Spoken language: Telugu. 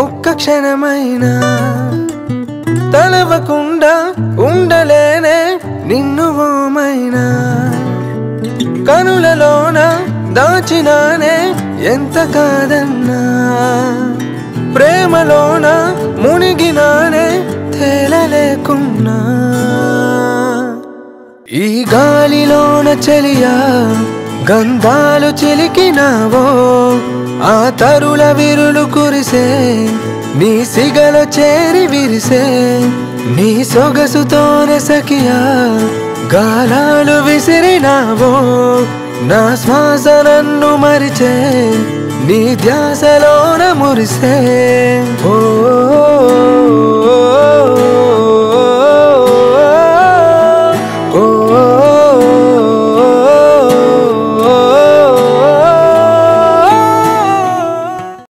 ఒక్క క్షణమైనా తలవకుండా ఉండలేనే నిన్ను ఓమైనా కనులలోన దాచినానే ఎంత కాదన్నా ప్రేమలోన మునిగినానే తేలలేకున్నా ఈ గాలిలోన చెలియా గంధాలు చిలికినావో ఆ తరుల విరులు కురిసే నీ సిగల చేరి విరిసే నీ సొగసుతోనే సఖియా గాలాలు విసిరినావో నా శ్వాస నన్ను మరిచే నీ ధ్యాసలోన మురిసే